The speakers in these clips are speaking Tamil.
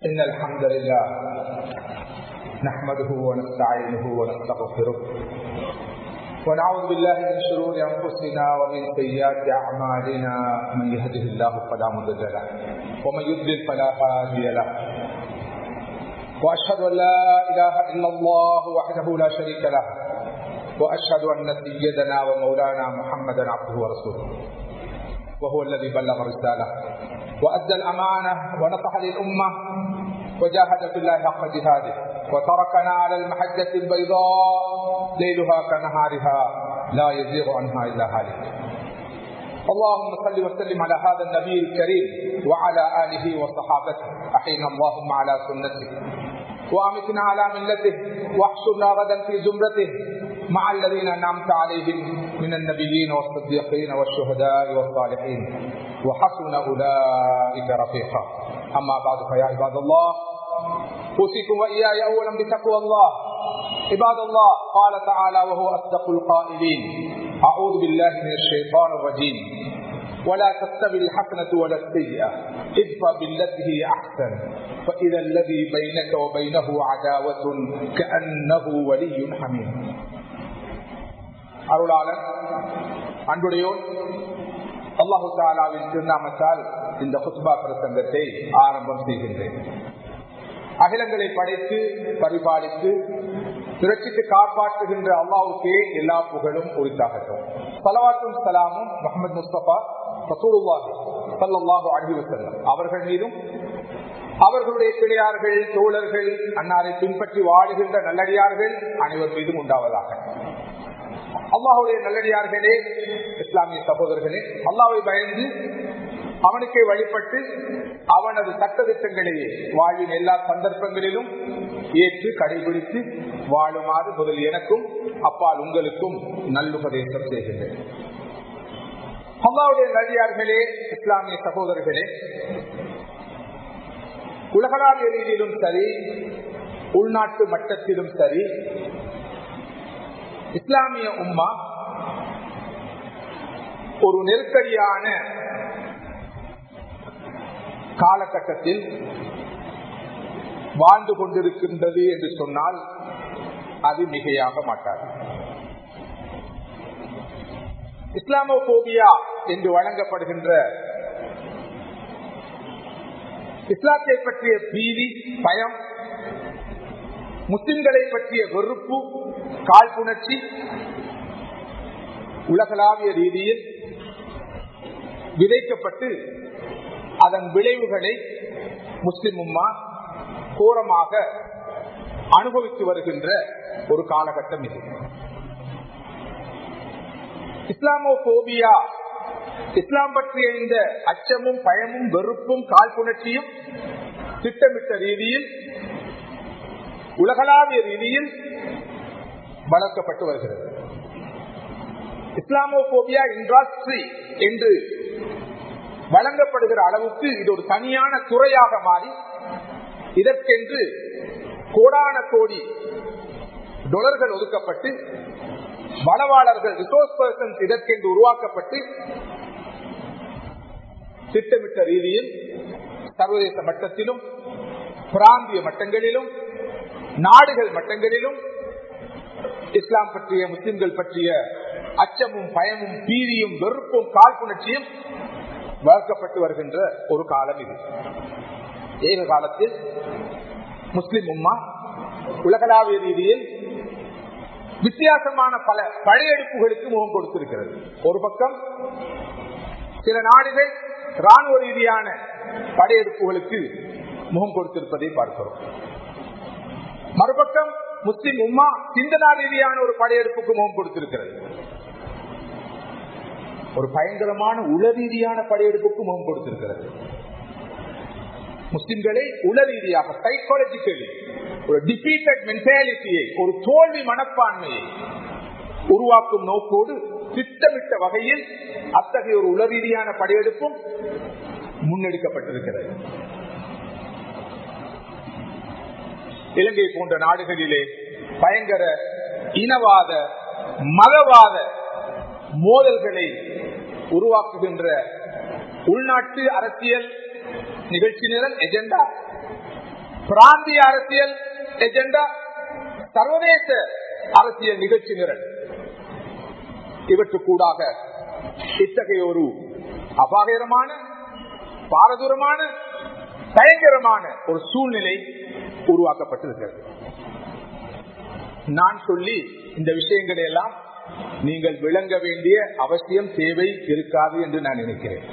إن الحمد لله نحمده ونستعينه ونستغفره ونعوذ بالله من شرور أنفسنا ومن سيئات أعمالنا من يهده الله فلا مضل له ومن يضلل فلا هادي له وأشهد أن لا إله إلا الله وحده لا شريك له وأشهد أن سيدنا ومولانا محمدا عبده ورسوله وهو الذي بلغ الرسالة وأدى الأمانة ونصح للأمة وجاهد في الله حق جهاده وتركنا على المحجة البيضاء ليلها كنهارها لا يزيغ عنها إلا هالك اللهم صل وسلم على هذا النبي الكريم وعلى آله وصحابته أحينا اللهم على سنته وأمتنا على ملته واحشرنا غدا في زمرته مع الذين أنعمت عليهم من النبيين والصديقين والشهداء والصالحين وحسن أولئك رفيقا أما بعد فيا عباد الله أوصيكم وإياي أولا بتقوى الله عباد الله قال تعالى وهو أصدق القائلين أعوذ بالله من الشيطان الرجيم ولا تستوي الحسنة ولا السيئة ادفع بالتي هي أحسن فإذا الذي بينك وبينه عداوة كأنه ولي حميم அருளாளன் அன்புடையோன் அல்லாஹு தாலாவின் திருநாமத்தால் இந்த குத்பா பிரசங்கத்தை ஆரம்பம் செய்கின்றேன் அகிலங்களை படைத்து பரிபாலித்து திரட்சித்து காப்பாற்றுகின்ற அல்லாவுக்கே எல்லா புகழும் உரித்தாகட்டும் சலவாத்தும் சலாமும் முகமது முஸ்தபா ரசூலுல்லாஹி சல்லாஹு அழகி வசல்லம் அவர்கள் மீதும் அவர்களுடைய கிளையார்கள் தோழர்கள் அன்னாரை பின்பற்றி வாழுகின்ற நல்லடியார்கள் அனைவர் மீதும் உண்டாவதாக அல்லாஹுடைய நல்லடியார்களே இஸ்லாமிய சகோதரர்களே அல்லாவை பயந்து அவனுக்கே வழிபட்டு அவனது சட்டத்திட்டங்களையே வாழ்வின் எல்லா சந்தர்ப்பங்களிலும் ஏற்று கடைபிடித்து வாழுமாறு முதல் எனக்கும் அப்பால் உங்களுக்கும் நல்லுபதேசம் செய்கின்றேன் அல்லாவுடைய நல்லடியார்களே இஸ்லாமிய சகோதரர்களே உலகளாவிய ரீதியிலும் சரி உள்நாட்டு மட்டத்திலும் சரி இஸ்லாமிய உம்மா ஒரு நெருக்கடியான காலகட்டத்தில் வாழ்ந்து கொண்டிருக்கின்றது என்று சொன்னால் அது மிகையாக மாட்டாது இஸ்லாமோபோபியா என்று வழங்கப்படுகின்ற இஸ்லாத்தை பற்றிய பீதி பயம் முஸ்லிம்களை பற்றிய வெறுப்பு காழ்ப்புணர்ச்சி உலகளாவிய ரீதியில் விதைக்கப்பட்டு அதன் விளைவுகளை முஸ்லிம் உம்மா கோரமாக அனுபவித்து வருகின்ற ஒரு காலகட்டம் இது இஸ்லாமோபோபியா இஸ்லாம் பற்றிய இந்த அச்சமும் பயமும் வெறுப்பும் காழ்ப்புணர்ச்சியும் திட்டமிட்ட ரீதியில் உலகளாவிய ரீதியில் வளர்க்கப்பட்டு வருகிறது இஸ்லாமோபோபியா இண்டஸ்ட்ரி என்று வழங்கப்படுகிற அளவுக்கு இது ஒரு தனியான துறையாக மாறி இதற்கென்று கோடான கோடி டொலர்கள் ஒதுக்கப்பட்டு வளவாளர்கள் ரிசோர்ஸ் பர்சன்ஸ் இதற்கென்று உருவாக்கப்பட்டு திட்டமிட்ட ரீதியில் சர்வதேச மட்டத்திலும் பிராந்திய மட்டங்களிலும் நாடுகள் மட்டங்களிலும் இஸ்லாம் பற்றிய முஸ்லிம்கள் பற்றிய அச்சமும் பயமும் பீதியும் வெறுப்பும் காழ்ப்புணர்ச்சியும் வளர்க்கப்பட்டு வருகின்ற ஒரு காலம் இது ஏக காலத்தில் முஸ்லிம் உம்மா உலகளாவிய ரீதியில் வித்தியாசமான பல படையெடுப்புகளுக்கு முகம் கொடுத்திருக்கிறது ஒரு பக்கம் சில நாடுகள் ராணுவ ரீதியான படையெடுப்புகளுக்கு முகம் கொடுத்திருப்பதை பார்க்கிறோம் மறுபக்கம் முஸ்லிம் உம்மா சிந்தனா ரீதியான ஒரு படையெடுப்புக்கு முகம் கொடுத்திருக்கிறது ஒரு பயங்கரமான உள ரீதியான படையெடுப்புக்கு முகம் கொடுத்திருக்கிறது முஸ்லிம்களை உள ரீதியாக சைக்காலஜிக்கலி ஒரு டிபீட்டட் மென்டாலிட்டியை ஒரு தோல்வி மனப்பான்மையை உருவாக்கும் நோக்கோடு திட்டமிட்ட வகையில் அத்தகைய ஒரு உள ரீதியான படையெடுப்பும் முன்னெடுக்கப்பட்டிருக்கிறது இலங்கை போன்ற நாடுகளிலே பயங்கர இனவாத மதவாத மோதல்களை உருவாக்குகின்ற உள்நாட்டு அரசியல் நிகழ்ச்சி நிரல் எஜெண்டா பிராந்திய அரசியல் எஜெண்டா சர்வதேச அரசியல் நிகழ்ச்சி நிரல் இவற்றுக்கூடாக இத்தகைய ஒரு அபாயகரமான பாரதூரமான பயங்கரமான ஒரு சூழ்நிலை உருவாக்கப்பட்டிருக்கிறது நான் சொல்லி இந்த விஷயங்களை எல்லாம் நீங்கள் விளங்க வேண்டிய அவசியம் தேவை இருக்காது என்று நான் நினைக்கிறேன்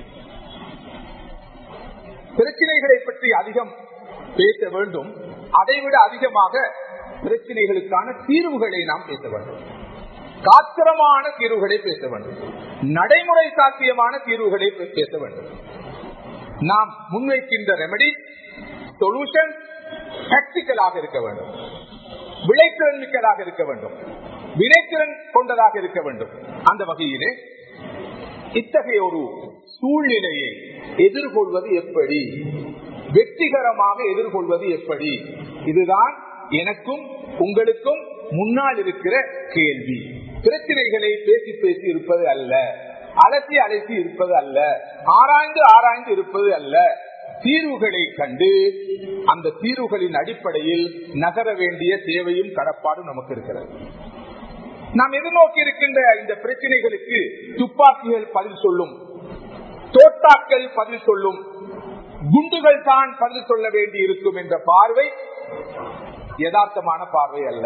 பிரச்சனைகளை பற்றி அதிகம் பேச வேண்டும் அதைவிட அதிகமாக பிரச்சனைகளுக்கான தீர்வுகளை நாம் பேச வேண்டும் காத்திரமான தீர்வுகளை பேச வேண்டும் நடைமுறை சாத்தியமான தீர்வுகளை பேச வேண்டும் நாம் முன்வைக்கின்ற ரெமடி சொல்யூஷன் பிராக்டிக்கலாக இருக்க வேண்டும் விளைத்திறன் மிக்கதாக இருக்க வேண்டும் வினைத்திறன் கொண்டதாக இருக்க வேண்டும் அந்த வகையிலே இத்தகைய ஒரு சூழ்நிலையை எதிர்கொள்வது எப்படி வெற்றிகரமாக எதிர்கொள்வது எப்படி இதுதான் எனக்கும் உங்களுக்கும் முன்னால் இருக்கிற கேள்வி பிரச்சனைகளை பேசி பேசி இருப்பது அல்ல அலசி அலசி இருப்பது அல்ல ஆராய்ந்து ஆராய்ந்து இருப்பது அல்ல தீர்வுகளை கண்டு அந்த தீர்வுகளின் அடிப்படையில் நகர வேண்டிய தேவையும் கடப்பாடும் நமக்கு இருக்கிறது நாம் எதிர்நோக்கி இருக்கின்ற இந்த பிரச்சனைகளுக்கு துப்பாக்கிகள் பதில் சொல்லும் தோட்டாக்கள் பதில் சொல்லும் குண்டுகள் தான் பதில் சொல்ல வேண்டி இருக்கும் என்ற பார்வை யதார்த்தமான பார்வை அல்ல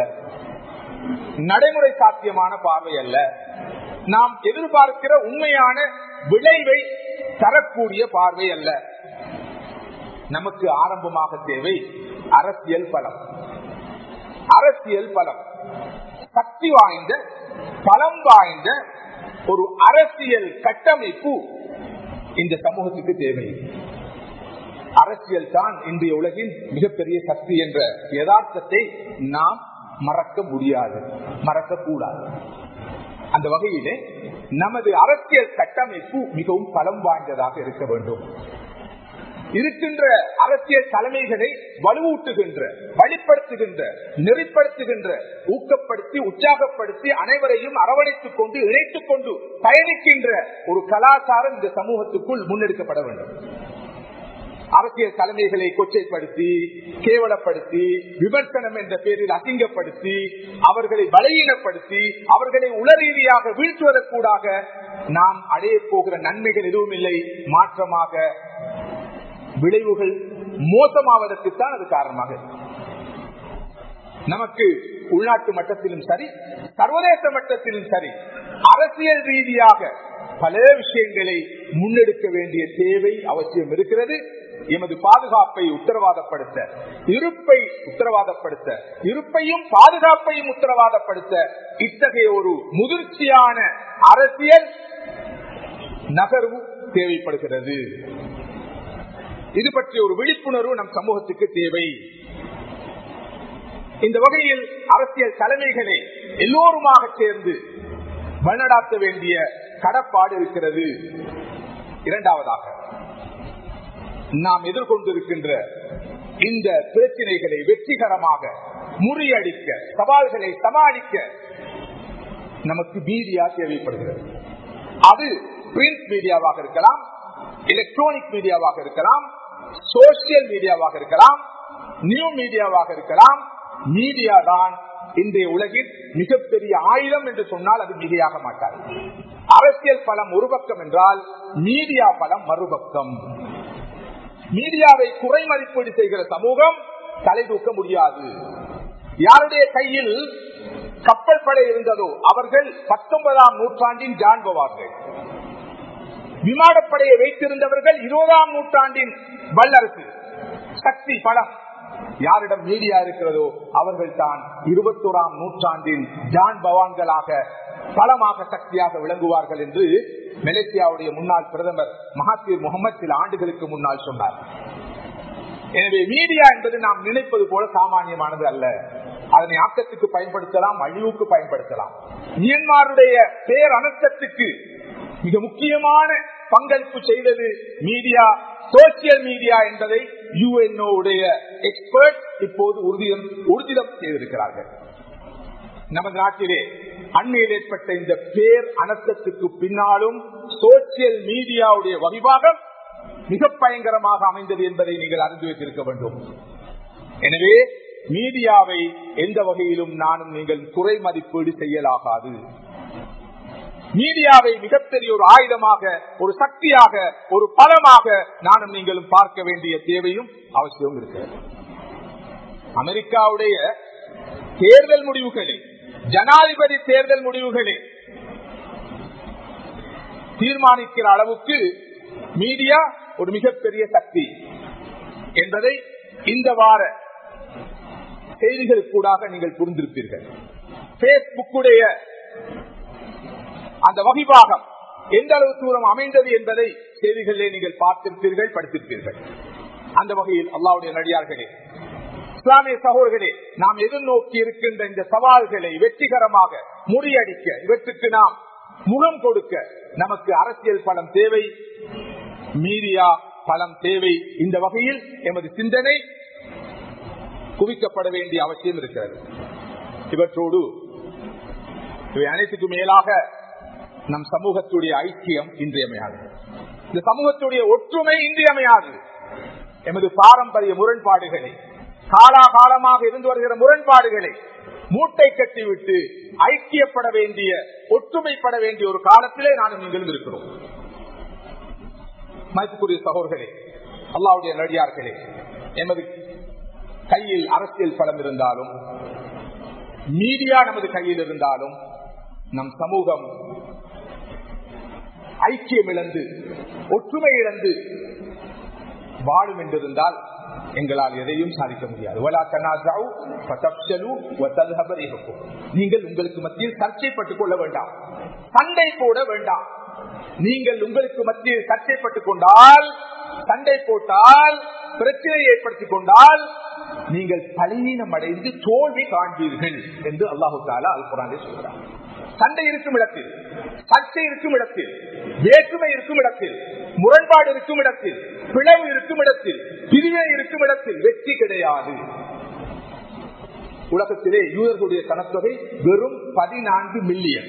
நடைமுறை சாத்தியமான பார்வை அல்ல நாம் எதிர்பார்க்கிற உண்மையான விளைவை தரக்கூடிய பார்வை அல்ல நமக்கு ஆரம்பமாக தேவை அரசியல் பலம் அரசியல் பலம் சக்தி வாய்ந்த பலம் வாய்ந்த ஒரு அரசியல் கட்டமைப்பு இந்த சமூகத்துக்கு தேவை அரசியல் தான் இன்றைய உலகின் மிகப்பெரிய சக்தி என்ற யதார்த்தத்தை நாம் மறக்க முடியாது மறக்க கூடாது அந்த வகையிலே நமது அரசியல் கட்டமைப்பு மிகவும் பலம் வாய்ந்ததாக இருக்க வேண்டும் இருக்கின்ற அரசியல் தலைமைகளை வலுவூட்டுகின்ற வழிப்படுத்துகின்ற நெறிப்படுத்துகின்ற ஊக்கப்படுத்தி உற்சாகப்படுத்தி அனைவரையும் அரவணைத்துக் கொண்டு இணைத்துக் கொண்டு பயணிக்கின்ற ஒரு கலாச்சாரம் இந்த சமூகத்துக்குள் முன்னெடுக்கப்பட வேண்டும் அரசியல் தலைமைகளை கொச்சைப்படுத்தி கேவலப்படுத்தி விமர்சனம் என்ற பேரில் அசிங்கப்படுத்தி அவர்களை பலகீனப்படுத்தி அவர்களை உளரீதியாக வீழ்த்துவதற்கூடாக நாம் அடைய போகிற நன்மைகள் எதுவும் இல்லை மாற்றமாக விளைவுகள் மோசமாவதற்குத்தான் அது காரணமாக நமக்கு உள்நாட்டு மட்டத்திலும் சரி சர்வதேச மட்டத்திலும் சரி அரசியல் ரீதியாக பல விஷயங்களை முன்னெடுக்க வேண்டிய தேவை அவசியம் இருக்கிறது எமது பாதுகாப்பை உத்தரவாதப்படுத்த இருப்பை உத்தரவாதப்படுத்த இருப்பையும் பாதுகாப்பையும் உத்தரவாதப்படுத்த இத்தகைய ஒரு முதிர்ச்சியான அரசியல் நகர்வு தேவைப்படுகிறது இது பற்றிய ஒரு விழிப்புணர்வு நம் சமூகத்துக்கு தேவை இந்த வகையில் அரசியல் தலைமைகளை எல்லோருமாக சேர்ந்து வழிநடாத்த வேண்டிய கடப்பாடு இருக்கிறது இரண்டாவதாக நாம் எதிர்கொண்டிருக்கின்ற இந்த பிரச்சனைகளை வெற்றிகரமாக முறியடிக்க சவால்களை சமாளிக்க நமக்கு மீடியா தேவைப்படுகிறது அது பிரிண்ட் மீடியாவாக இருக்கலாம் எலக்ட்ரானிக் மீடியாவாக இருக்கலாம் சோசியல் மீடியாவாக இருக்கலாம் நியூ மீடியாவாக இருக்கலாம் மீடியா தான் இன்றைய உலகில் மிகப்பெரிய ஆயுதம் என்று சொன்னால் அது மிகையாக மாட்டார் அரசியல் பலம் ஒரு பக்கம் என்றால் மீடியா பலம் மறுபக்கம் மீடியாவை குறை மதிப்பீடு செய்கிற சமூகம் தலை தூக்க முடியாது யாருடைய கையில் கப்பல் படை இருந்ததோ அவர்கள் பத்தொன்பதாம் நூற்றாண்டின் ஜான்பவார்கள் விமானப்படையை வைத்திருந்தவர்கள் இருபதாம் நூற்றாண்டின் வல்லரசு சக்தி பலம் யாரிடம் மீடியா இருக்கிறதோ அவர்கள் தான் இருபத்தோராம் நூற்றாண்டின் ஜான் பவான்களாக பலமாக சக்தியாக விளங்குவார்கள் என்று மலேசியாவுடைய முன்னாள் பிரதமர் மகாத்தீர் முகமது சில ஆண்டுகளுக்கு முன்னால் சொன்னார் எனவே மீடியா என்பது நாம் நினைப்பது போல சாமானியமானது அல்ல அதனை ஆக்கத்துக்கு பயன்படுத்தலாம் அழிவுக்கு பயன்படுத்தலாம் மியன்மாருடைய பேர் அனர்த்தத்துக்கு மிக முக்கியமான பங்களிப்பு செய்தது மீடியா சோசியல் மீடியா என்பதை யுஎன்ஓ உடைய எக்ஸ்பர்ட் இப்போது உறுதியம் உறுதிதம் செய்திருக்கிறார்கள் நமது நாட்டிலே அண்மையில் ஏற்பட்ட இந்த பேர் அனர்த்தத்துக்கு பின்னாலும் சோசியல் மீடியாவுடைய வகிபாகம் மிக பயங்கரமாக அமைந்தது என்பதை நீங்கள் அறிந்து வைத்திருக்க வேண்டும் எனவே மீடியாவை எந்த வகையிலும் நானும் நீங்கள் குறை மதிப்பீடு செய்யலாகாது மீடியாவை மிகப்பெரிய ஒரு ஆயுதமாக ஒரு சக்தியாக ஒரு பலமாக நானும் நீங்களும் பார்க்க வேண்டிய தேவையும் அவசியம் இருக்கிறது அமெரிக்காவுடைய தேர்தல் முடிவுகளே ஜனாதிபதி தேர்தல் முடிவுகளே தீர்மானிக்கிற அளவுக்கு மீடியா ஒரு மிகப்பெரிய சக்தி என்பதை இந்த வார செய்திகளுக்கூடாக நீங்கள் புரிந்திருப்பீர்கள் பேஸ்புக்குடைய அந்த வகிபாகம் எந்த அளவு தூரம் அமைந்தது என்பதை செய்திகளிலே நீங்கள் பார்த்திருப்பீர்கள் படித்திருப்பீர்கள் அந்த வகையில் அல்லாவுடைய நடிகார்களே இஸ்லாமிய சகோதரர்களே நாம் எதிர்நோக்கி இருக்கின்ற இந்த சவால்களை வெற்றிகரமாக முறியடிக்க இவற்றுக்கு நாம் முகம் கொடுக்க நமக்கு அரசியல் பலம் தேவை மீடியா பலம் தேவை இந்த வகையில் எமது சிந்தனை குவிக்கப்பட வேண்டிய அவசியம் இருக்கிறது இவற்றோடு இவை அனைத்துக்கும் மேலாக நம் சமூகத்துடைய ஐக்கியம் இன்றியமையாது இந்த சமூகத்துடைய ஒற்றுமை இன்றியமையாது எமது பாரம்பரிய முரண்பாடுகளை காலாகாலமாக இருந்து வருகிற முரண்பாடுகளை மூட்டை கட்டிவிட்டு ஐக்கியப்பட வேண்டிய ஒற்றுமைப்பட வேண்டிய ஒரு காலத்திலே நானும் நீங்களும் இருக்கிறோம் மதிப்புக்குரிய சகோதரர்களே அல்லாவுடைய நடிகார்களே எமது கையில் அரசியல் பலம் இருந்தாலும் மீடியா நமது கையில் இருந்தாலும் நம் சமூகம் ஐக்கியம் இழந்து ஒற்றுமை இழந்து வாழும் என்றிருந்தால் எங்களால் எதையும் சாதிக்க முடியாது நீங்கள் உங்களுக்கு மத்தியில் சர்ச்சைப்பட்டுக் கொள்ள வேண்டாம் சண்டை போட வேண்டாம் நீங்கள் உங்களுக்கு மத்தியில் சர்ச்சைப்பட்டுக் கொண்டால் சண்டை போட்டால் பிரச்சனை ஏற்படுத்திக் கொண்டால் நீங்கள் பலவீனம் அடைந்து தோல்வி காண்பீர்கள் என்று அல்லாஹு தாலா அல் குரானே சொல்கிறார் சண்டை இருக்கும் இடத்தில் சர்ச்சை இருக்கும் இடத்தில் வேற்றுமை இருக்கும் இடத்தில் முரண்பாடு இருக்கும் இடத்தில் பிளவு இருக்கும் இடத்தில் பிரிவை இருக்கும் இடத்தில் வெற்றி கிடையாது உலகத்திலே யூதர்களுடைய கணத்தொகை வெறும் பதினான்கு மில்லியன்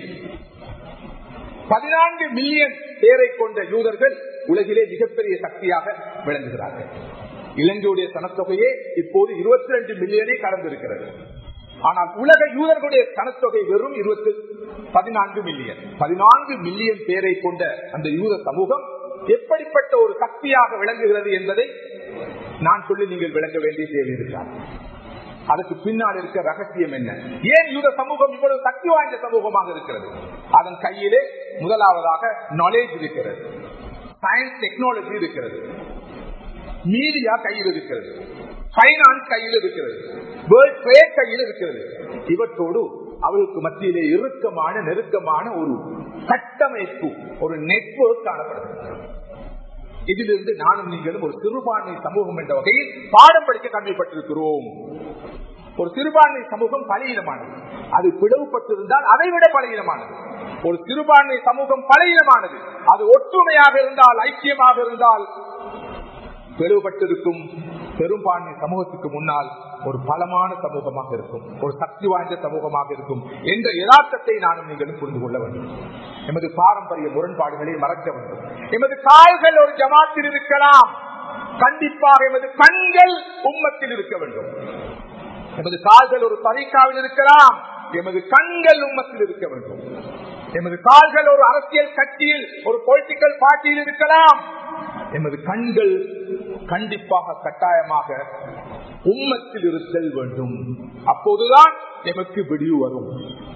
பதினான்கு மில்லியன் பேரை கொண்ட யூதர்கள் உலகிலே மிகப்பெரிய சக்தியாக விளங்குகிறார்கள் இலங்கையுடைய சனத்தொகையே இப்போது இருபத்தி ரெண்டு மில்லியனை கடந்திருக்கிறது ஆனால் உலக யூதர்களுடைய சனத்தொகை வெறும் இருபத்தி பதினான்கு மில்லியன் பதினான்கு மில்லியன் பேரை கொண்ட அந்த யூத சமூகம் எப்படிப்பட்ட ஒரு சக்தியாக விளங்குகிறது என்பதை நான் சொல்லி நீங்கள் விளங்க வேண்டிய தேவை இருக்கிறார் அதுக்கு பின்னால் இருக்க ரகசியம் என்ன ஏன் யூத சமூகம் இவ்வளவு சக்தி வாய்ந்த சமூகமாக இருக்கிறது அதன் கையிலே முதலாவதாக நாலேஜ் இருக்கிறது சயின்ஸ் டெக்னாலஜி இருக்கிறது மீடியா கையில் இருக்கிறது பைனான்ஸ் கையில் இருக்கிறது வேர்ல்ட் ட்ரேட் கையில் இருக்கிறது இவற்றோடு அவர்களுக்கு மத்தியிலே இறுக்கமான நெருக்கமான ஒரு கட்டமைப்பு ஒரு நெட்வொர்க் காணப்படுகிறது இதிலிருந்து நானும் நீங்களும் ஒரு சிறுபான்மை சமூகம் என்ற வகையில் பாடம் படிக்க கடமைப்பட்டிருக்கிறோம் ஒரு சிறுபான்மை சமூகம் பலகீனமானது அது பிளவுபட்டிருந்தால் அதை விட பலகீனமானது ஒரு சிறுபான்மை சமூகம் பலகீனமானது அது ஒற்றுமையாக இருந்தால் ஐக்கியமாக இருந்தால் பிளவுபட்டிருக்கும் பெரும்பான்மை சமூகத்துக்கு முன்னால் ஒரு பலமான சமூகமாக இருக்கும் ஒரு சக்தி வாய்ந்த சமூகமாக இருக்கும் என்ற யதார்த்தத்தை நானும் நீங்களும் புரிந்து கொள்ள வேண்டும் எமது பாரம்பரிய முரண்பாடுகளை மறக்க வேண்டும் எமது கால்கள் ஒரு ஜமாத்தில் இருக்கலாம் கண்டிப்பாக எமது கண்கள் உம்மத்தில் இருக்க வேண்டும் எமது கால்கள் ஒரு தரிக்காவில் இருக்கலாம் எமது கண்கள் உம்மத்தில் இருக்க வேண்டும் எமது கால்கள் ஒரு அரசியல் கட்சியில் ஒரு பொலிட்டிக்கல் பார்ட்டியில் இருக்கலாம் எமது கண்கள் கண்டிப்பாக கட்டாயமாக உம்மத்தில் இருத்தல் வேண்டும் அப்போதுதான் எமக்கு விடிவு வரும்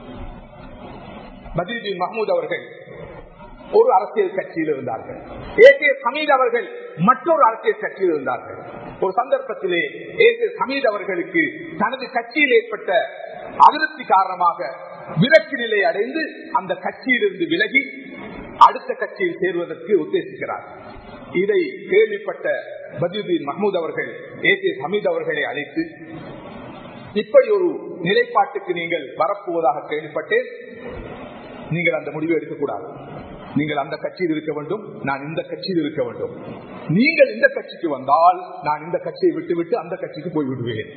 மதீதின் மஹமூத் அவர்கள் ஒரு அரசியல் கட்சியில் இருந்தார்கள் ஏ கே ஹமீத் அவர்கள் மற்றொரு அரசியல் கட்சியில் இருந்தார்கள் ஒரு சந்தர்ப்பத்திலே ஏ கே ஹமீத் அவர்களுக்கு தனது கட்சியில் ஏற்பட்ட அதிருப்தி காரணமாக விரக்தி நிலை அடைந்து அந்த கட்சியிலிருந்து விலகி அடுத்த கட்சியில் சேருவதற்கு உத்தேசிக்கிறார் இதை கேள்விப்பட்ட பதியுதீன் மஹமூத் அவர்கள் ஏ கே ஹமீத் அவர்களை அழைத்து இப்படி ஒரு நிலைப்பாட்டுக்கு நீங்கள் வரப்போவதாக கேள்விப்பட்டேன் நீங்கள் அந்த முடிவை எடுக்கக்கூடாது நீங்கள் அந்த கட்சியில் இருக்க வேண்டும் நான் இந்த கட்சியில் இருக்க வேண்டும் நீங்கள் இந்த கட்சிக்கு வந்தால் நான் இந்த கட்சியை விட்டுவிட்டு அந்த கட்சிக்கு போய் விடுவேன்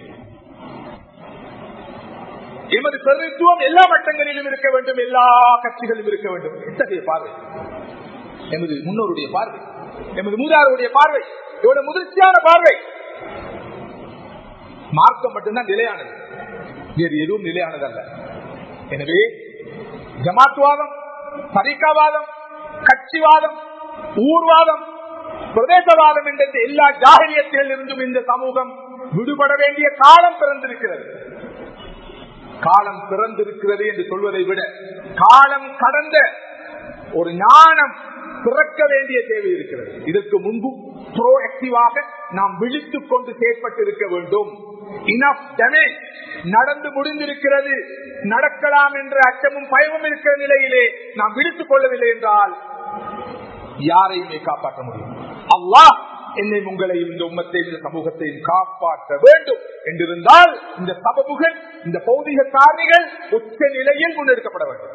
எமது பிரதித்துவம் எல்லா மட்டங்களிலும் இருக்க வேண்டும் எல்லா கட்சிகளிலும் இருக்க வேண்டும் இத்தகைய பார்வை எமது முன்னோருடைய பார்வை எமது மூதாருடைய பார்வை எவ்வளவு முதிர்ச்சியான பார்வை மார்க்கம் மட்டும்தான் நிலையானது வேறு எதுவும் நிலையானதல்ல எனவே ஜமாத்வாதம் தரிகாவாதம் கட்சிவாதம் ஊர்வாதம் பிரதேசவாதம் என்ற எல்லா ஜாகிரியத்தில் இருந்தும் இந்த சமூகம் விடுபட வேண்டிய காலம் பிறந்திருக்கிறது காலம் பிறந்திருக்கிறது என்று சொல்வதை விட காலம் கடந்த ஒரு ஞானம் பிறக்க வேண்டிய தேவை இருக்கிறது இதற்கு முன்பு ப்ரோ ஆக்டிவாக நாம் விழித்துக் கொண்டு செயற்பட்டிருக்க வேண்டும் இனப் டேமேஜ் நடந்து முடிந்திருக்கிறது நடக்கலாம் என்ற அச்சமும் பயமும் இருக்கிற நிலையிலே நாம் விழித்துக் கொள்ளவில்லை என்றால் யாரையுமே காப்பாற்ற முடியும் அல்லாஹ் என்னை உங்களையும் இந்த உம்மத்தையும் இந்த சமூகத்தையும் காப்பாற்ற வேண்டும் என்றிருந்தால் இந்த சபபுகள் இந்த பௌதிக காரணிகள் உச்ச நிலையில் முன்னெடுக்கப்பட வேண்டும்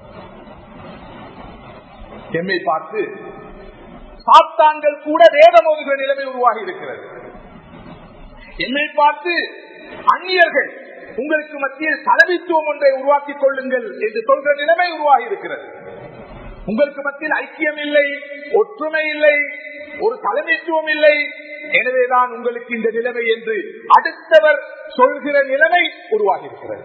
எம்மை பார்த்து சாத்தான்கள் கூட வேதம் ஓதுகிற நிலைமை உருவாகி இருக்கிறது என்னை பார்த்து அந்நியர்கள் உங்களுக்கு மத்தியில் தலைமைத்துவம் ஒன்றை உருவாக்கிக் கொள்ளுங்கள் என்று சொல்கிற நிலைமை உருவாகி இருக்கிறது உங்களுக்கு மத்தியில் ஐக்கியம் இல்லை ஒற்றுமை இல்லை ஒரு தலைமைத்துவம் இல்லை எனவேதான் உங்களுக்கு இந்த நிலைமை என்று அடுத்தவர் சொல்கிற நிலைமை உருவாகி இருக்கிறது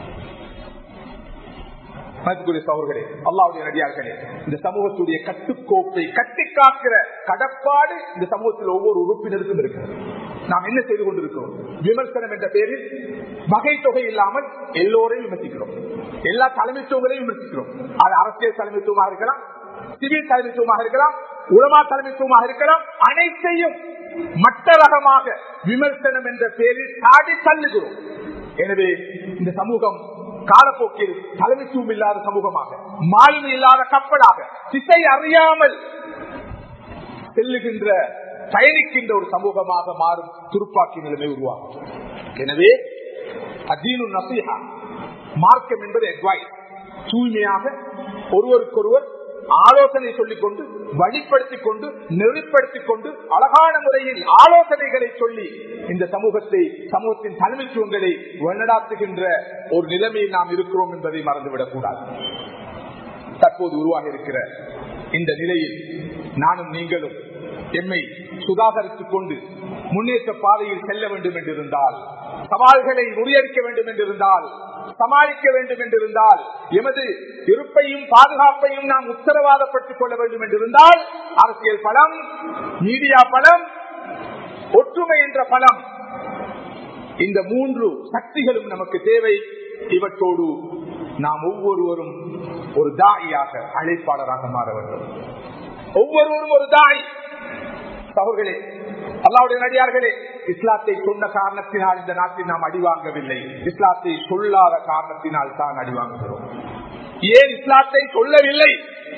சகோதரர்களே அல்லாவுடைய நடிகார்களே இந்த சமூகத்துடைய கட்டுக்கோப்பை கட்டி காக்கிற கடப்பாடு இந்த சமூகத்தில் ஒவ்வொரு உறுப்பினருக்கும் இருக்கிறது நாம் என்ன செய்து கொண்டிருக்கிறோம் விமர்சனம் என்ற பேரில் வகை தொகை இல்லாமல் எல்லோரையும் விமர்சிக்கிறோம் எல்லா தலைமைத்துவங்களையும் விமர்சிக்கிறோம் அது அரசியல் தலைமைத்துவமாக இருக்கலாம் சிவில் தலைமைத்துவமாக இருக்கலாம் உலமா தலைமைத்துவமாக இருக்கலாம் அனைத்தையும் மட்ட ரகமாக விமர்சனம் என்ற பேரில் சாடி தள்ளுகிறோம் எனவே இந்த சமூகம் காலப்போக்கில் தலைமைத்துவம் இல்லாத சமூகமாக மாலினி இல்லாத கப்பலாக திசை அறியாமல் செல்லுகின்ற பயணிக்கின்ற ஒரு சமூகமாக மாறும் துருப்பாக்கி நிலைமை உருவாகும் எனவே அதீனு நசீஹா மார்க்கம் என்பது அட்வைஸ் தூய்மையாக ஒருவருக்கொருவர் ஆலோசனை சொல்லிக் கொண்டு வழிப்படுத்திக் கொண்டு நெறிப்படுத்திக் கொண்டு அழகான முறையில் ஆலோசனைகளை சொல்லி இந்த சமூகத்தை சமூகத்தின் தலைமைத்துவங்களை வழிநடாத்துகின்ற ஒரு நிலைமையில் நாம் இருக்கிறோம் என்பதை மறந்துவிடக் கூடாது தற்போது உருவாக இருக்கிற இந்த நிலையில் நானும் நீங்களும் எம்மை சுதாகரித்துக் கொண்டு முன்னேற்ற பாதையில் செல்ல வேண்டும் என்றிருந்தால் சவால்களை முறியடிக்க வேண்டும் என்றிருந்தால் சமாளிக்க வேண்டும் என்றிருந்தால் எமது இருப்பையும் பாதுகாப்பையும் நாம் உத்தரவாதப்படுத்திக் கொள்ள வேண்டும் என்றிருந்தால் அரசியல் பலம் மீடியா பலம் ஒற்றுமை என்ற பலம் இந்த மூன்று சக்திகளும் நமக்கு தேவை இவற்றோடு நாம் ஒவ்வொருவரும் ஒரு தாயாக அழைப்பாளராக மாற வேண்டும் ஒவ்வொருவரும் ஒரு தாய் சகோதரர்களே அல்லாவுடைய நடிகார்களே இஸ்லாத்தை சொன்ன காரணத்தினால் இந்த நாட்டில் நாம் அடி வாங்கவில்லை இஸ்லாத்தை சொல்லாத காரணத்தினால் தான் அடி வாங்குகிறோம் ஏன் இஸ்லாத்தை சொல்லவில்லை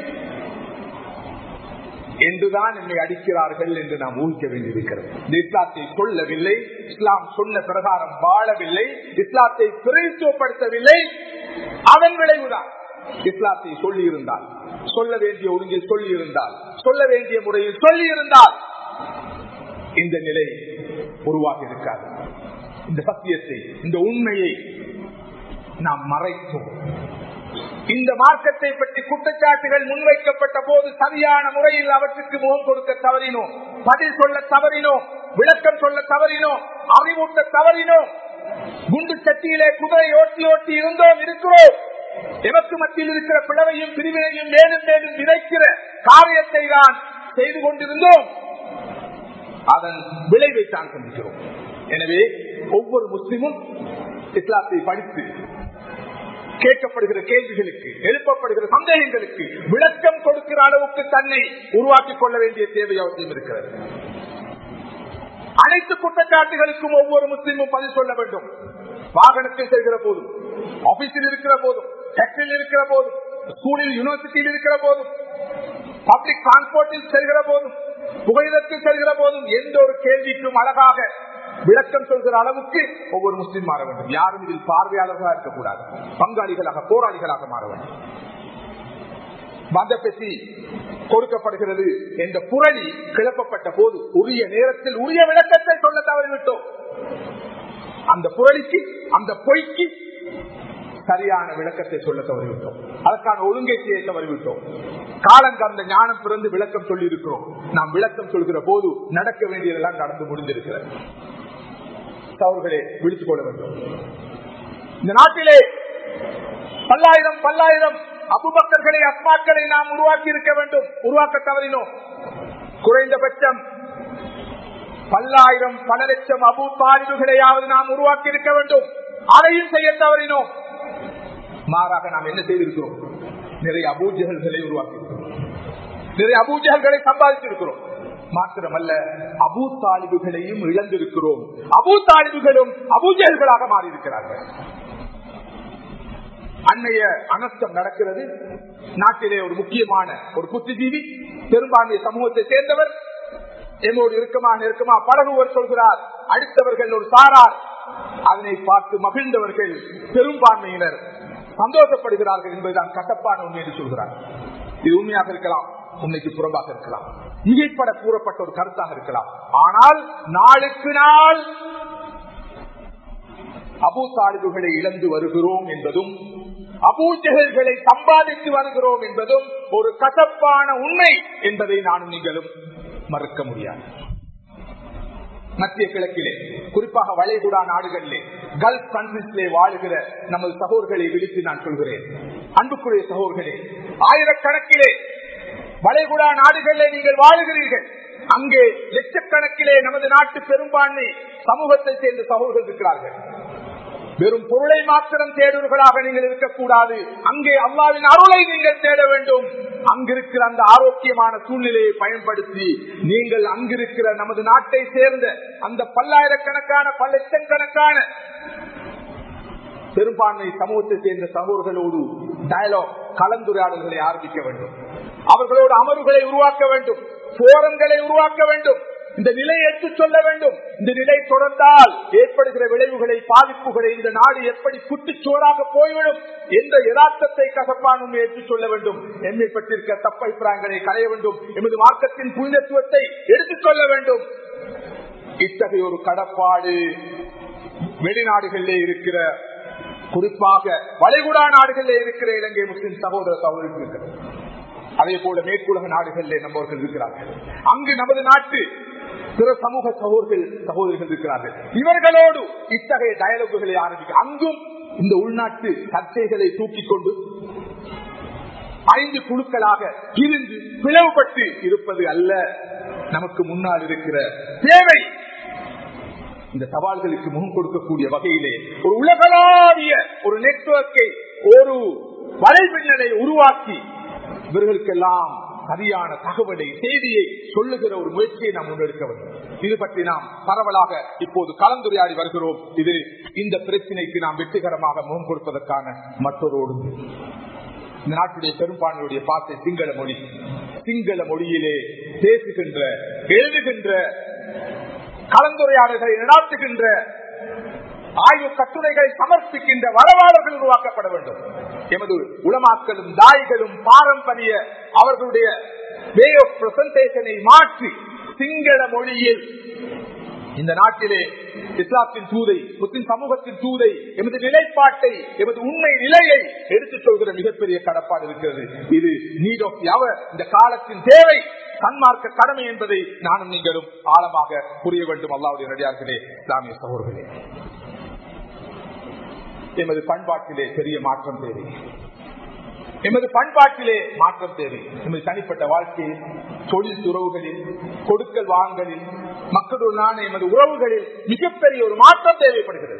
என்றுதான் என்னை அடிக்கிறார்கள் என்று நாம் ஊகிக்க வேண்டியிருக்கிறது இந்த இஸ்லாத்தை சொல்லவில்லை இஸ்லாம் சொன்ன பிரகாரம் வாழவில்லை இஸ்லாத்தை பிரதித்துவப்படுத்தவில்லை அதன் விளைவுதான் இஸ்லாத்தை சொல்லி இருந்தால் சொல்ல வேண்டிய ஒழுங்கில் சொல்லி இருந்தால் சொல்ல வேண்டிய முறையில் சொல்லி இருந்தால் இந்த நிலை உருவாகி இருக்காது இந்த சத்தியத்தை இந்த உண்மையை நாம் மறைத்தோம் இந்த மார்க்கத்தை பற்றி குற்றச்சாட்டுகள் முன்வைக்கப்பட்ட போது சரியான முறையில் அவற்றுக்கு முகம் கொடுக்க தவறினோம் பதில் சொல்ல தவறினோம் விளக்கம் சொல்ல தவறினோம் அறிவூட்ட தவறினோம் குண்டு சட்டியிலே குதிரை ஓட்டி ஓட்டி இருந்தோம் இருக்கிறோம் எமக்கு மத்தியில் இருக்கிற பிளவையும் பிரிவினையும் மேலும் மேலும் விதைக்கிற காரியத்தை தான் செய்து கொண்டிருந்தோம் அதன் விளைவை தான் சந்திக்கிறோம் எனவே ஒவ்வொரு முஸ்லிமும் இஸ்லாத்தை படித்து கேட்கப்படுகிற கேள்விகளுக்கு எழுப்பப்படுகிற சந்தேகங்களுக்கு விளக்கம் கொடுக்கிற அளவுக்கு தன்னை உருவாக்கிக் கொள்ள வேண்டிய தேவை அவசியம் இருக்கிறது அனைத்து குற்றச்சாட்டுகளுக்கும் ஒவ்வொரு முஸ்லீமும் பதில் சொல்ல வேண்டும் வாகனத்தில் செல்கிற போதும் ஆபீஸில் இருக்கிற போதும் ஃபேக்டரியில் இருக்கிற போதும் ஸ்கூலில் யூனிவர்சிட்டியில் இருக்கிற போதும் பப்ளிக் டிரான்ஸ்போர்ட்டில் செல்கிற போதும் புகையிலத்தில் செல்கிற போதும் எந்த ஒரு கேள்விக்கும் அழகாக விளக்கம் சொல்கிற அளவுக்கு ஒவ்வொரு முஸ்லீம் மாற வேண்டும் யாரும் இதில் பார்வையாளர்களாக இருக்கக்கூடாது பங்காளிகளாக போராளிகளாக மாற வேண்டும் மதப்பெசி கொடுக்கப்படுகிறது என்ற புரணி கிளப்பப்பட்ட போது உரிய நேரத்தில் உரிய விளக்கத்தை சொல்ல தவறிவிட்டோம் அந்த புரளிக்கு அந்த பொய்க்கு சரியான விளக்கத்தை சொல்ல தவறிவிட்டோம் அதற்கான ஒழுங்கை செய்ய தவறிவிட்டோம் காலம் கடந்த ஞானம் பிறந்து விளக்கம் சொல்லி இருக்கிறோம் நாம் விளக்கம் சொல்கிற போது நடக்க வேண்டியதெல்லாம் நடந்து முடிந்திருக்கிறது அவர்களே விழித்துக் கொள்ள வேண்டும் இந்த நாட்டிலே பல்லாயிரம் பல்லாயிரம் அபுபக்கர்களை அஸ்மாக்களை நாம் உருவாக்கி இருக்க வேண்டும் உருவாக்க தவறினோம் குறைந்தபட்சம் பல்லாயிரம் பல லட்சம் அபு தாலிபுகளையாவது நாம் உருவாக்கி இருக்க வேண்டும் அதையும் செய்ய தவறினோம் மாறாக நாம் என்ன செய்திருக்கிறோம் நிறைய அபூஜகல்களை உருவாக்கி நிறைய அபூஜகல்களை சம்பாதித்திருக்கிறோம் மாத்திரமல்ல அபூ தாலிபுகளையும் இழந்திருக்கிறோம் அபூ தாலிபுகளும் அபூஜகர்களாக மாறியிருக்கிறார்கள் அன்னைய அனஸ்தம் நடக்கிறது நாட்டிலே ஒரு முக்கியமான ஒரு புத்திஜீவி பெரும்பான்மை சமூகத்தை சேர்ந்தவர் என்னோடு இருக்குமா நெருக்கமா பழகுவர் சொல்கிறார் அடுத்தவர்கள் ஒரு சாரார் அதனை பார்த்து மகிழ்ந்தவர்கள் பெரும்பான்மையினர் சந்தோஷப்படுகிறார்கள் என்பதுதான் கட்டப்பான உண்மை என்று சொல்கிறார் இது உண்மையாக இருக்கலாம் உண்மைக்கு புறம்பாக இருக்கலாம் மிகைப்பட கூறப்பட்ட ஒரு கருத்தாக இருக்கலாம் ஆனால் நாளுக்கு நாள் அபூ தாலிபுகளை இழந்து வருகிறோம் என்பதும் அபூஜகல்களை சம்பாதித்து வருகிறோம் என்பதும் ஒரு கசப்பான உண்மை என்பதை நானும் நீங்களும் மறுக்க முடியாது மத்திய கிழக்கிலே குறிப்பாக வளைகுடா நாடுகளிலே கல்ஃப் கண்ட்ரிஸிலே வாழுகிற நமது சகோதர்களை விழித்து நான் சொல்கிறேன் அன்புக்குரிய சகோதர்களே ஆயிரக்கணக்கிலே வளைகுடா நாடுகளிலே நீங்கள் வாழுகிறீர்கள் அங்கே லட்சக்கணக்கிலே நமது நாட்டு பெரும்பான்மை சமூகத்தை சேர்ந்த சகோதரர்கள் இருக்கிறார்கள் வெறும் பொருளை மாத்திரம் தேடுவர்களாக நீங்கள் இருக்கக்கூடாது அங்கே அல்லாவின் அருளை நீங்கள் தேட வேண்டும் அங்கிருக்கிற அந்த ஆரோக்கியமான சூழ்நிலையை பயன்படுத்தி நீங்கள் அங்கிருக்கிற நமது நாட்டை சேர்ந்த அந்த பல்லாயிரக்கணக்கான பல லட்சக்கணக்கான பெரும்பான்மை சமூகத்தை சேர்ந்த சகோதரர்களோடு டயலாக் கலந்துரையாடல்களை ஆரம்பிக்க வேண்டும் அவர்களோடு அமர்வுகளை உருவாக்க வேண்டும் போரங்களை உருவாக்க வேண்டும் இந்த நிலையை எடுத்துச் சொல்ல வேண்டும் இந்த நிலை தொடர்ந்தால் ஏற்படுகிற விளைவுகளை பாதிப்புகளை இந்த நாடு எப்படி குட்டிச்சோறாக போய்விடும் என்ற யதார்த்தத்தை கசப்பானும் ஏற்றுச் சொல்ல வேண்டும் என்னை பற்றிருக்க தப்ப அபிப்பிராயங்களை களைய வேண்டும் எமது மார்க்கத்தின் புனிதத்துவத்தை எடுத்துச் சொல்ல வேண்டும் இத்தகைய ஒரு கடப்பாடு வெளிநாடுகளிலே இருக்கிற குறிப்பாக வளைகுடா நாடுகளிலே இருக்கிற இலங்கை முஸ்லிம் சகோதர சகோதரிகள் இருக்கிறது அதே போல மேற்குலக நாடுகளிலே நம்மவர்கள் இருக்கிறார்கள் அங்கு நமது நாட்டு பிற சமூக சகோதரர்கள் சகோதரிகள் இருக்கிறார்கள் இவர்களோடு இத்தகைய டயலாகுகளை ஆரம்பிக்க அங்கும் இந்த உள்நாட்டு சர்ச்சைகளை தூக்கிக் கொண்டு ஐந்து குழுக்களாக இருந்து பிளவுபட்டு இருப்பது அல்ல நமக்கு முன்னால் இருக்கிற தேவை இந்த சவால்களுக்கு முகம் கொடுக்கக்கூடிய வகையிலே ஒரு உலகளாவிய ஒரு நெட்வொர்க்கை ஒரு வலைபின்னலை உருவாக்கி இவர்களுக்கெல்லாம் சரியான தகவலை செய்தியை சொல்லுகிற ஒரு முயற்சியை நாம் முன்னெடுக்க வேண்டும் இது பற்றி நாம் பரவலாக இப்போது கலந்துரையாடி வருகிறோம் இது இந்த பிரச்சனைக்கு நாம் வெற்றிகரமாக முகம் கொடுப்பதற்கான மற்றொரு ஒழுங்கு இந்த நாட்டுடைய பெரும்பான்மையுடைய பாசை சிங்கள மொழி சிங்கள மொழியிலே பேசுகின்ற எழுதுகின்ற கலந்துரையாடல்களை நடாத்துகின்ற ஆய்வு கட்டுரைகளை சமர்ப்பிக்கின்ற வரவாளர்கள் உருவாக்கப்பட வேண்டும் எமது உளமாக்களும் தாய்களும் பாரம்பரிய அவர்களுடைய வே ஆஃப் பிரசன்டேஷனை மாற்றி சிங்கள மொழியில் இந்த நாட்டிலே இஸ்லாத்தின் தூதை முஸ்லிம் சமூகத்தின் தூதை எமது நிலைப்பாட்டை எமது உண்மை நிலையை எடுத்துச் சொல்கிற மிகப்பெரிய கடப்பாடு இருக்கிறது இது நீட் ஆஃப் அவர் இந்த காலத்தின் தேவை சன்மார்க்க கடமை என்பதை நானும் நீங்களும் ஆழமாக புரிய வேண்டும் அல்லாவுடைய நடிகார்களே இஸ்லாமிய சகோதரர்களே எமது பண்பாட்டிலே பெரிய மாற்றம் தேவை எமது பண்பாட்டிலே மாற்றம் தேவை எமது தனிப்பட்ட வாழ்க்கையில் தொழில் துறவுகளில் கொடுக்கல் வாங்கலில் மக்களுடனான எமது உறவுகளில் மிகப்பெரிய ஒரு மாற்றம் தேவைப்படுகிறது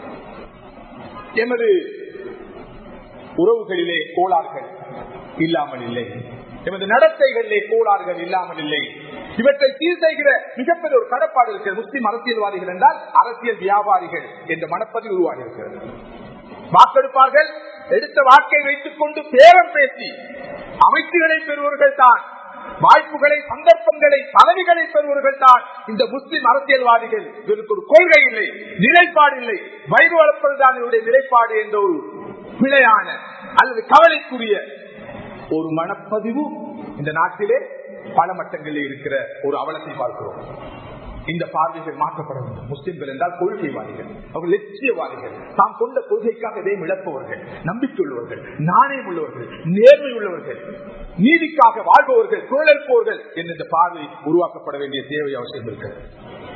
எமது உறவுகளிலே கோளாறுகள் இல்லாமல் இல்லை எமது நடத்தைகளிலே கோளாறுகள் இல்லாமல் இல்லை இவற்றை சீர் செய்கிற மிகப்பெரிய ஒரு கடப்பாடு இருக்கிறது முஸ்லிம் அரசியல்வாதிகள் என்றால் அரசியல் வியாபாரிகள் என்ற மனப்பதிவு உருவாகி இருக்கிறது வாக்கெடுப்பார்கள் எடுத்த வாக்கை வைத்துக் கொண்டு பேரம் பேசி அமைச்சுகளை பெறுவர்கள் தான் வாய்ப்புகளை சந்தர்ப்பங்களை பதவிகளை பெறுவர்கள் தான் இந்த முஸ்லிம் அரசியல்வாதிகள் இதற்கு ஒரு கொள்கை இல்லை நிலைப்பாடு இல்லை வயது வளர்ப்பதுதான் இவருடைய நிலைப்பாடு என்ற ஒரு பிழையான அல்லது கவலைக்குரிய ஒரு மனப்பதிவு இந்த நாட்டிலே பல மட்டங்களில் இருக்கிற ஒரு அவலத்தை பார்க்கிறோம் இந்த பார்வைகள் மாற்றப்பட வேண்டும் முஸ்லிம்கள் என்றால் கொள்கைவாதிகள் அவர்கள் லட்சியவாதிகள் தாம் கொண்ட கொள்கைக்காக எதையும் இழப்பவர்கள் நம்பிக்கை உள்ளவர்கள் நாணயம் உள்ளவர்கள் நேர்மை உள்ளவர்கள் நீதிக்காக வாழ்பவர்கள் குரலெழுப்பவர்கள் என்ற இந்த பார்வை உருவாக்கப்பட வேண்டிய தேவை அவசியம் இருக்கிறது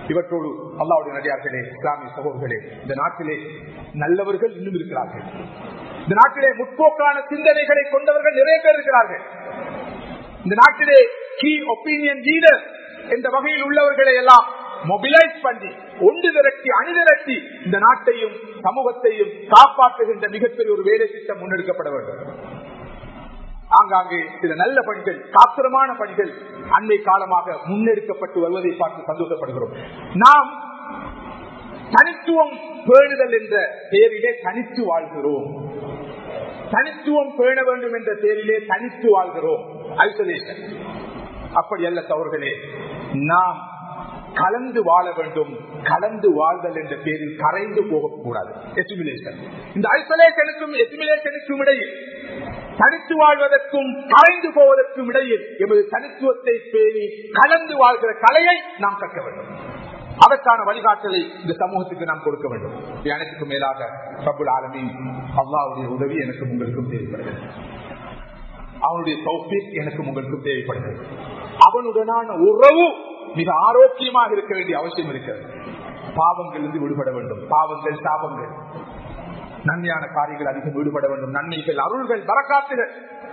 இவற்றோடு அல்லாவுடைய நடிகார்களே இஸ்லாமிய சகோதரர்களே இந்த நாட்டிலே நல்லவர்கள் இன்னும் இருக்கிறார்கள் இந்த நாட்டிலே முற்போக்கான சிந்தனைகளை கொண்டவர்கள் நிறைய பேர் இருக்கிறார்கள் இந்த நாட்டிலே கீ ஒப்பீனியன் லீடர் என்ற வகையில் உள்ளவர்களை எல்லாம் மொபிலைஸ் பண்ணி ஒன்று திரட்டி அணிதிரட்டி இந்த நாட்டையும் சமூகத்தையும் காப்பாற்றுகின்ற மிகப்பெரிய ஒரு வேலை திட்டம் முன்னெடுக்கப்பட வேண்டும் ஆங்காங்கே சில நல்ல பணிகள் காத்திரமான பணிகள் அண்மை காலமாக முன்னெடுக்கப்பட்டு வருவதை பார்த்து சந்தோஷப்படுகிறோம் நாம் தனித்துவம் பேணுதல் என்ற பெயரிலே தனித்து வாழ்கிறோம் தனித்துவம் பேண வேண்டும் என்ற பெயரிலே தனித்து வாழ்கிறோம் ஐசோலேஷன் அப்படி அல்ல தவறுகளே நாம் கலந்து வாழ வேண்டும் கலந்து வாழ்தல் என்ற பேரில் கரைந்து போகக்கூடாது எசிமுலேஷன் இந்த ஐசோலேஷனுக்கும் எசிமுலேஷனுக்கும் இடையில் தனித்து வாழ்வதற்கும் கரைந்து போவதற்கும் இடையில் எமது தனித்துவத்தை பேணி கலந்து வாழ்கிற கலையை நாம் கற்க வேண்டும் அதற்கான வழிகாட்டலை இந்த சமூகத்துக்கு நாம் கொடுக்க வேண்டும் அனைத்துக்கும் மேலாக பிரபுல் ஆலமின் அல்லாவுடைய உதவி எனக்கும் உங்களுக்கும் தேவைப்படுகிறது அவனுடைய சௌஃபிக் எனக்கும் உங்களுக்கும் தேவைப்படுகிறது அவனுடனான உறவு மிக ஆரோக்கியமாக இருக்க வேண்டிய அவசியம் இருக்கிறது பாவங்களிலிருந்து விடுபட வேண்டும் பாவங்கள் சாபங்கள் நன்மையான காரியங்கள் அதிகம் ஈடுபட வேண்டும் நன்மைகள் அருள்கள் பறக்காத்துகள்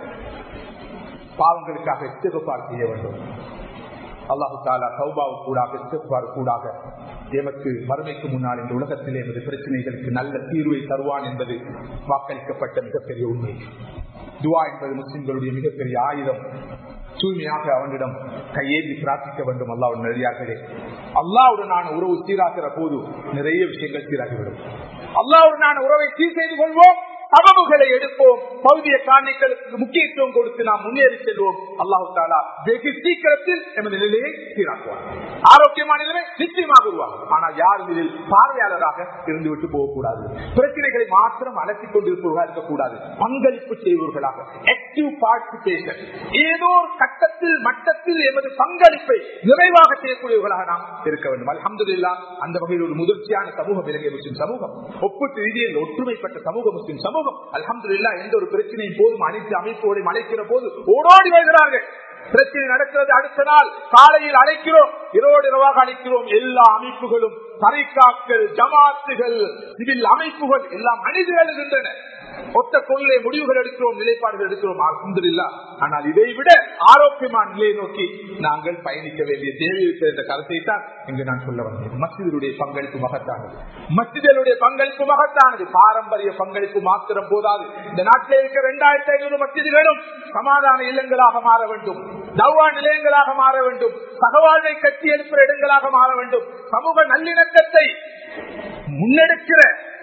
பாவங்களுக்காக இஸ்திகுபார் செய்ய வேண்டும் அல்லாஹு தாலா சௌபாவு கூடாக இஸ்திகுபார் கூடாக எமக்கு மறுமைக்கு முன்னால் இந்த உலகத்திலே எமது பிரச்சனைகளுக்கு நல்ல தீர்வை தருவான் என்பது வாக்களிக்கப்பட்ட மிகப்பெரிய உண்மை துவா என்பது முஸ்லிம்களுடைய மிகப்பெரிய ஆயுதம் தூய்மையாக அவனிடம் கையேந்தி பிரார்த்திக்க வேண்டும் அல்லாவுடன் நெறியார்களே அல்லாவுடனான உறவு சீராகிற போது நிறைய விஷயங்கள் சீராகிவிடும் அல்லாவுடனான உறவை சீர் செய்து கொள்வோம் சபபுகளை எடுப்போம் பௌதிய காரணிகளுக்கு முக்கியத்துவம் கொடுத்து நாம் முன்னேறி செல்வோம் அல்லாஹு தாலா வெகு சீக்கிரத்தில் எமது நிலையை சீராக்குவார் ஆரோக்கியமான நிலைமை நிச்சயமாக உருவாகும் ஆனால் யாரும் இதில் பார்வையாளராக இருந்துவிட்டு போகக்கூடாது பிரச்சனைகளை மாத்திரம் அலசிக் கொண்டிருப்பவர்களாக இருக்கக்கூடாது பங்களிப்பு செய்வர்களாக ஆக்டிவ் பார்ட்டிசிபேஷன் ஏதோ ஒரு கட்டத்தில் மட்டத்தில் எமது பங்களிப்பை நிறைவாக செய்யக்கூடியவர்களாக நாம் இருக்க வேண்டும் அலமதுல்லா அந்த வகையில் ஒரு முதிர்ச்சியான சமூகம் இலங்கை முஸ்லிம் சமூகம் ஒப்பிட்டு ரீதியில் ஒற்றுமைப்பட்ட சமூக முஸ்லிம் சமூகம் அலமதுல்லா எந்த ஒரு பிரச்சனையும் போதும் அனைத்து அமைப்புகளையும் அழைக்கிற போது ஓடோடி வருகிறார்கள் பிரச்சனை நடக்கிறது அடுத்த நாள் காலையில் அழைக்கிறோம் இரவோடு இரவாக அழைக்கிறோம் எல்லா அமைப்புகளும் தரைக்காக்கள் ஜமாத்துகள் சிவில் அமைப்புகள் எல்லாம் அணிந்து எழுகின்றன ஒத்த கொள்ளை முடிவுகள் எடுக்கிறோம் நிலைப்பாடுகள் எடுக்கிறோம் அலமதுல்லா ஆனால் இதை விட ஆரோக்கியமான நிலையை நோக்கி நாங்கள் பயணிக்க வேண்டிய தேவை இருக்கிற என்ற கருத்தை தான் இங்கு நான் சொல்ல வந்தேன் மசிதனுடைய பங்களிப்பு மகத்தானது மசிதனுடைய பங்களிப்பு மகத்தானது பாரம்பரிய பங்களிப்பு மாத்திரம் போதாது இந்த நாட்டில் இருக்க இரண்டாயிரத்தி ஐநூறு மசிதிகளும் சமாதான இல்லங்களாக மாற வேண்டும் தௌவா நிலையங்களாக மாற வேண்டும் சகவாழ்வை கட்டி எழுப்புற இடங்களாக மாற வேண்டும் சமூக நல்லிணக்கத்தை முன்னெடுக்கிற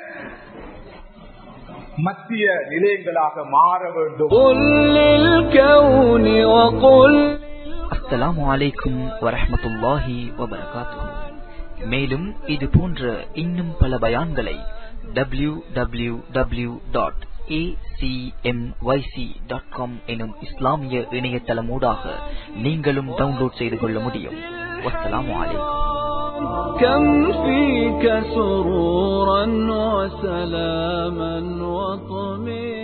மத்திய நிலையங்களாக மாற வேண்டும் அஸ்ஸலாமு அலைக்கும் வரஹமத்துல்லாஹி வபரகாத்து மேலும் இது போன்ற இன்னும் பல பயான்களை W W W dot acmyc.com எனும் இஸ்லாமிய இணையதளமூடாக நீங்களும் டவுன்லோட் செய்து கொள்ள முடியும் வஸ்ஸலாமு அலைக்கும் كم فيك سرورا وسلاما وطمئنا